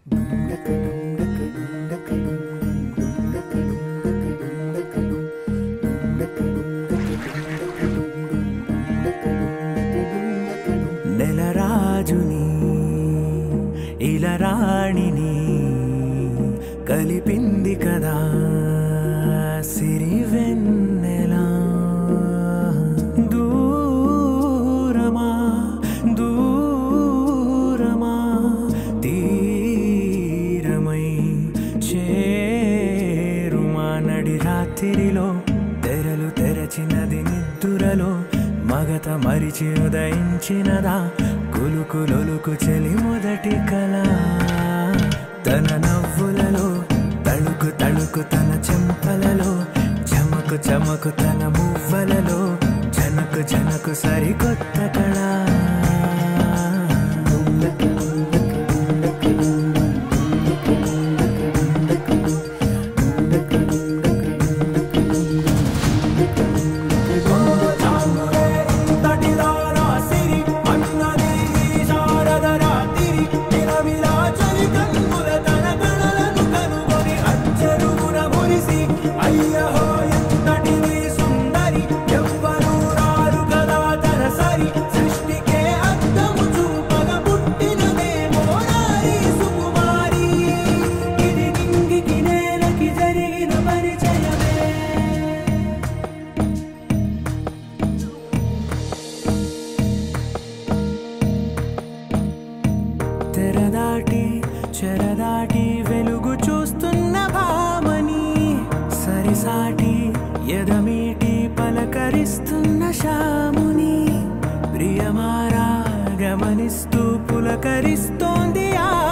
నెలరాజుని ఇలరాణిని కలిపింది కదా సిరి వెన్నెలా దూరమా దూరమా తీరమై చేరుమా నడి రాత్రిలో తెరలు తెరచినది నిద్దురలో మగత మరిచి ఉదయించినదా కులుకులొలుకు చెలి మొదటి కళ తన నవ్వులలో తళుకు తళుకు తన చెంపలలో చమకు చమకు తన మువ్వలలో జనకు జనకు సరికొత్త కళ సృష్టికే అద్దము చూపగ పుట్టినదేమో నారీ సుకుమారి ఇది నింగికి నేలకి జరిగిన పరిచయమే తెరదాటి చెరదాటి వెలుగు చూస్తున్న భామని సరిసాటి ఎదమీటి పలకరిస్తున్న శాముని ప్రియమారా గమనిస్తూ పులకరిస్తోంది ఆ